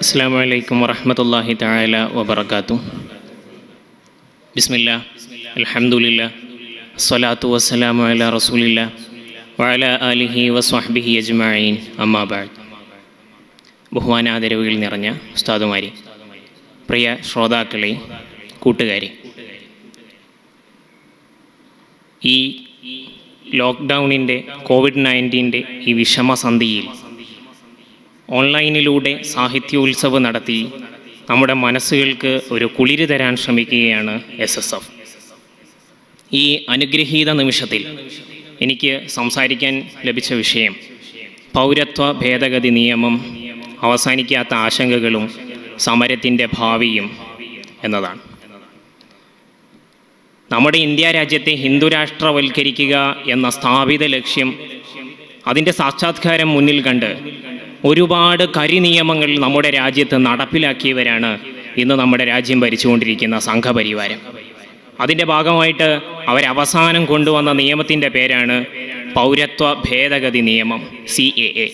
അസ്സാം വലൈക്കും വറഹമത്തല്ലാഹി തആല വബർക്കാത്തു ബിസ്മില്ല അൽഹംദുലില്ല സ്വലാത്തു വസ്സലാമു അല റസൂലില്ല വഅല ആലിഹി വസ്വഹ്ബിഹി അജ്മഈൻ അമ്മാബാദ് ബഹുമാനാദരവുകൾ നിറഞ്ഞ ഉസ്താദുമാരെ പ്രിയ ശ്രോതാക്കളെ കൂട്ടുകാരെ ഈ ലോക്ക്ഡൗണിൻ്റെ കോവിഡ് നയൻറ്റീൻ്റെ ഈ വിഷമസന്ധിയിൽ ഓൺലൈനിലൂടെ സാഹിത്യോത്സവം നടത്തി നമ്മുടെ മനസ്സുകൾക്ക് ഒരു കുളിര് തരാൻ ശ്രമിക്കുകയാണ് എസ് എസ് എഫ് ഈ അനുഗ്രഹീത നിമിഷത്തിൽ എനിക്ക് സംസാരിക്കാൻ ലഭിച്ച വിഷയം പൗരത്വ ഭേദഗതി നിയമം അവസാനിക്കാത്ത ആശങ്കകളും സമരത്തിൻ്റെ ഭാവിയും എന്നതാണ് നമ്മുടെ ഇന്ത്യ രാജ്യത്തെ ഹിന്ദുരാഷ്ട്രവൽക്കരിക്കുക എന്ന സ്ഥാപിത ലക്ഷ്യം അതിൻ്റെ സാക്ഷാത്കാരം മുന്നിൽ കണ്ട് ഒരുപാട് കരിനിയമങ്ങൾ നമ്മുടെ രാജ്യത്ത് നടപ്പിലാക്കിയവരാണ് ഇന്ന് നമ്മുടെ രാജ്യം ഭരിച്ചുകൊണ്ടിരിക്കുന്ന സംഘപരിവാരം അതിൻ്റെ ഭാഗമായിട്ട് അവരവസാനം കൊണ്ടുവന്ന നിയമത്തിൻ്റെ പേരാണ് പൗരത്വ ഭേദഗതി നിയമം C A A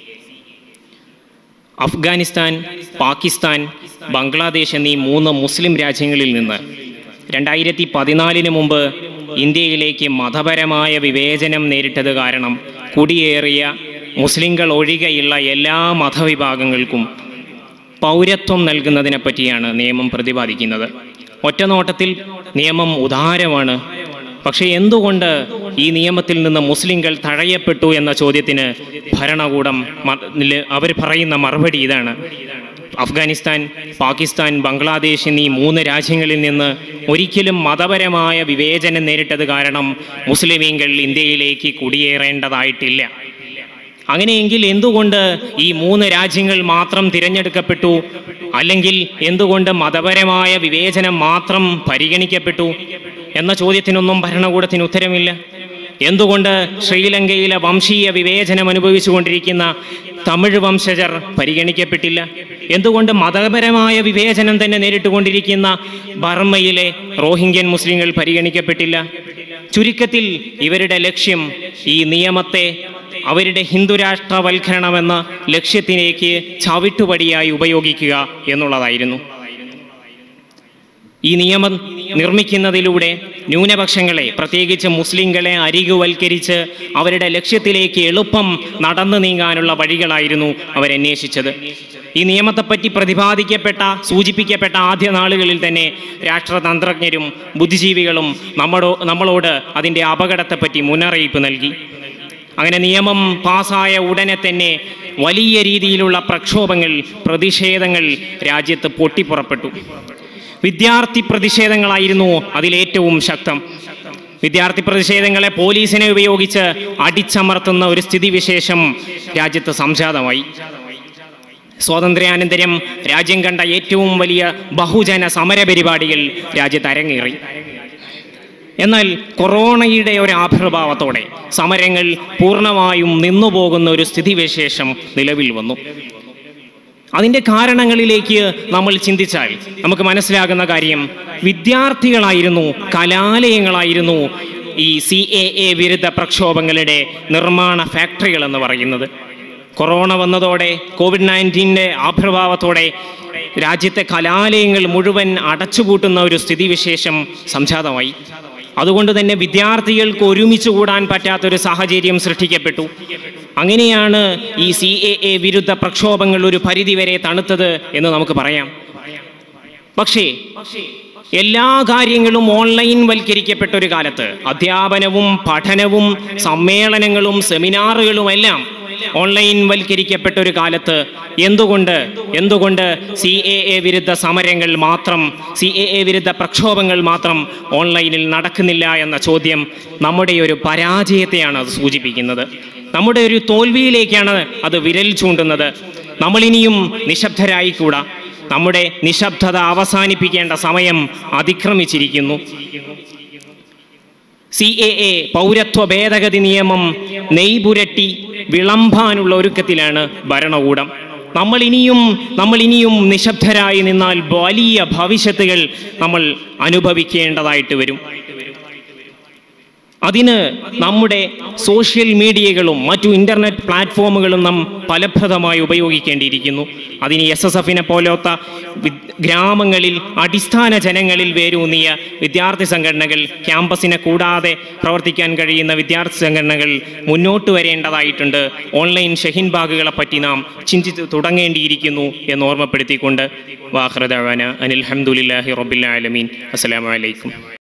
Afghanistan Pakistan Bangladesh എന്നീ മൂന്ന് മുസ്ലിം രാജ്യങ്ങളിൽ നിന്ന് രണ്ടായിരത്തി പതിനാലിന് മുമ്പ് ഇന്ത്യയിലേക്ക് മതപരമായ വിവേചനം നേരിട്ടത് കാരണം കുടിയേറിയ മുസ്ലിങ്ങൾ ഒഴികെയുള്ള എല്ലാ മതവിഭാഗങ്ങൾക്കും പൗരത്വം നൽകുന്നതിനെ പറ്റിയാണ് നിയമം പ്രതിപാദിക്കുന്നത് ഒറ്റനോട്ടത്തിൽ നിയമം ഉദാരമാണ് പക്ഷേ എന്തുകൊണ്ട് ഈ നിയമത്തിൽ നിന്ന് മുസ്ലിങ്ങൾ തഴയപ്പെട്ടു എന്ന ചോദ്യത്തിന് ഭരണകൂടം മ- ല് അവർ പറയുന്ന മറുപടി ഇതാണ് അഫ്ഗാനിസ്ഥാൻ പാകിസ്ഥാൻ ബംഗ്ലാദേശ് എന്നീ മൂന്ന് രാജ്യങ്ങളിൽ നിന്ന് ഒരിക്കലും മതപരമായ വിവേചനം നേരിട്ടത് കാരണം മുസ്ലിമീങ്ങൾ ഇന്ത്യയിലേക്ക് കുടിയേറേണ്ടതായിട്ടില്ല അങ്ങനെയെങ്കിൽ എന്തുകൊണ്ട് ഈ മൂന്ന് രാജ്യങ്ങൾ മാത്രം തിരഞ്ഞെടുക്കപ്പെട്ടു അല്ലെങ്കിൽ എന്തുകൊണ്ട് മതപരമായ വിവേചനം മാത്രം പരിഗണിക്കപ്പെട്ടു എന്ന ചോദ്യത്തിനൊന്നും ഭരണകൂടത്തിന് ഉത്തരമില്ല എന്തുകൊണ്ട് ശ്രീലങ്കയിലെ വംശീയ വിവേചനം അനുഭവിച്ചുകൊണ്ടിരിക്കുന്ന തമിഴ് വംശജർ പരിഗണിക്കപ്പെട്ടില്ല എന്തുകൊണ്ട് മതപരമായ വിവേചനം തന്നെ നേരിട്ടുകൊണ്ടിരിക്കുന്ന ബർമ്മയിലെ റോഹിംഗ്യൻ മുസ്ലിങ്ങൾ പരിഗണിക്കപ്പെട്ടില്ല ചുരുക്കത്തിൽ ഇവരുടെ ലക്ഷ്യം ഈ നിയമത്തെ അവരുടെ ഹിന്ദുരാഷ്ട്രവൽക്കരണമെന്ന ലക്ഷ്യത്തിലേക്ക് ചവിട്ടുപടിയായി ഉപയോഗിക്കുക എന്നുള്ളതായിരുന്നു ഈ നിയമം നിർമ്മിക്കുന്നതിലൂടെ ന്യൂനപക്ഷങ്ങളെ പ്രത്യേകിച്ച് മുസ്ലിങ്ങളെ അരികുവൽക്കരിച്ച് അവരുടെ ലക്ഷ്യത്തിലേക്ക് എളുപ്പം നടന്നു നീങ്ങാനുള്ള വഴികളായിരുന്നു അവരന്വേഷിച്ചത് ഈ നിയമത്തെപ്പറ്റി പ്രതിപാദിക്കപ്പെട്ട സൂചിപ്പിക്കപ്പെട്ട ആദ്യ നാളുകളിൽ തന്നെ രാഷ്ട്രതന്ത്രജ്ഞരും ബുദ്ധിജീവികളും നമ്മളോ നമ്മളോട് അതിൻ്റെ അപകടത്തെപ്പറ്റി മുന്നറിയിപ്പ് നൽകി അങ്ങനെ നിയമം പാസ്സായ ഉടനെ തന്നെ വലിയ രീതിയിലുള്ള പ്രക്ഷോഭങ്ങൾ പ്രതിഷേധങ്ങൾ രാജ്യത്ത് പൊട്ടിപ്പുറപ്പെട്ടു വിദ്യാർത്ഥി പ്രതിഷേധങ്ങളായിരുന്നു അതിലേറ്റവും ശക്തം വിദ്യാർത്ഥി പ്രതിഷേധങ്ങളെ പോലീസിനെ ഉപയോഗിച്ച് അടിച്ചമർത്തുന്ന ഒരു സ്ഥിതിവിശേഷം രാജ്യത്ത് സംജാതമായി സ്വാതന്ത്ര്യാനന്തരം രാജ്യം കണ്ട ഏറ്റവും വലിയ ബഹുജന സമര പരിപാടികൾ രാജ്യത്ത് അരങ്ങേറി എന്നാൽ കൊറോണയുടെ ഒരു ആവിർഭാവത്തോടെ സമരങ്ങൾ പൂർണ്ണമായും നിന്നുപോകുന്ന ഒരു സ്ഥിതിവിശേഷം നിലവിൽ വന്നു അതിൻ്റെ കാരണങ്ങളിലേക്ക് നമ്മൾ ചിന്തിച്ചാൽ നമുക്ക് മനസ്സിലാകുന്ന കാര്യം വിദ്യാർത്ഥികളായിരുന്നു കലാലയങ്ങളായിരുന്നു ഈ സി എ എ വിരുദ്ധ പ്രക്ഷോഭങ്ങളുടെ നിർമ്മാണ ഫാക്ടറികൾ എന്ന് പറയുന്നത് കൊറോണ വന്നതോടെ കോവിഡ് നയൻറ്റീൻ്റെ ആവിർഭാവത്തോടെ രാജ്യത്തെ കലാലയങ്ങൾ മുഴുവൻ അടച്ചുപൂട്ടുന്ന ഒരു സ്ഥിതിവിശേഷം സംജാതമായി അതുകൊണ്ട് തന്നെ വിദ്യാർത്ഥികൾക്ക് ഒരുമിച്ച് കൂടാൻ പറ്റാത്തൊരു സാഹചര്യം സൃഷ്ടിക്കപ്പെട്ടു അങ്ങനെയാണ് ഈ സി എ എ വിരുദ്ധ പ്രക്ഷോഭങ്ങൾ ഒരു പരിധിവരെ തണുത്തത് എന്ന് നമുക്ക് പറയാം പക്ഷേ എല്ലാ കാര്യങ്ങളും ഓൺലൈൻ വൽക്കരിക്കപ്പെട്ട ഒരു കാലത്ത് അധ്യാപനവും പഠനവും സമ്മേളനങ്ങളും സെമിനാറുകളും എല്ലാം ഓൺലൈൻ വൽക്കരിക്കപ്പെട്ട ഒരു കാലത്ത് എന്തുകൊണ്ട് എന്തുകൊണ്ട് സി എ എ വിരുദ്ധ സമരങ്ങൾ മാത്രം സി എ എ വിരുദ്ധ പ്രക്ഷോഭങ്ങൾ മാത്രം ഓൺലൈനിൽ നടക്കുന്നില്ല എന്ന ചോദ്യം നമ്മുടെ ഒരു പരാജയത്തെയാണ് അത് സൂചിപ്പിക്കുന്നത് നമ്മുടെ ഒരു തോൽവിയിലേക്കാണ് അത് വിരൽ ചൂണ്ടുന്നത് നമ്മളിനിയും നിശബ്ദരായിക്കൂടാ നമ്മുടെ നിശബ്ദത അവസാനിപ്പിക്കേണ്ട സമയം അതിക്രമിച്ചിരിക്കുന്നു സി എ എ പൗരത്വ ഭേദഗതി നിയമം നെയ്പുരട്ടി വിളമ്പാനുള്ള ഒരുക്കത്തിലാണ് ഭരണകൂടം നമ്മൾ ഇനിയും നമ്മൾ ഇനിയും നിശബ്ദരായി നിന്നാൽ വലിയ ഭവിഷ്യത്തുകൾ നമ്മൾ അനുഭവിക്കേണ്ടതായിട്ട് വരും അതിന് നമ്മുടെ സോഷ്യൽ മീഡിയകളും മറ്റു ഇൻ്റർനെറ്റ് പ്ലാറ്റ്ഫോമുകളും നാം ഫലപ്രദമായി ഉപയോഗിക്കേണ്ടിയിരിക്കുന്നു അതിന് എസ് എസ് എഫിനെ പോലത്തെ വി- ഗ്രാമങ്ങളിൽ അടിസ്ഥാന ജനങ്ങളിൽ വേരൂന്നിയ വിദ്യാർത്ഥി സംഘടനകൾ ക്യാമ്പസിനെ കൂടാതെ പ്രവർത്തിക്കാൻ കഴിയുന്ന വിദ്യാർത്ഥി സംഘടനകൾ മുന്നോട്ട് വരേണ്ടതായിട്ടുണ്ട് ഓൺലൈൻ ഷഹീൻ ബാഗുകളെ പറ്റി നാം ചിന്തിച്ച് തുടങ്ങേണ്ടിയിരിക്കുന്നു എന്ന് ഓർമ്മപ്പെടുത്തിക്കൊണ്ട് വാഹൃദാന അനിൽ ഹംദുലില്ലാഹി റബ്ബിൽ ആലമീൻ അസ്സലാമു അലൈക്കും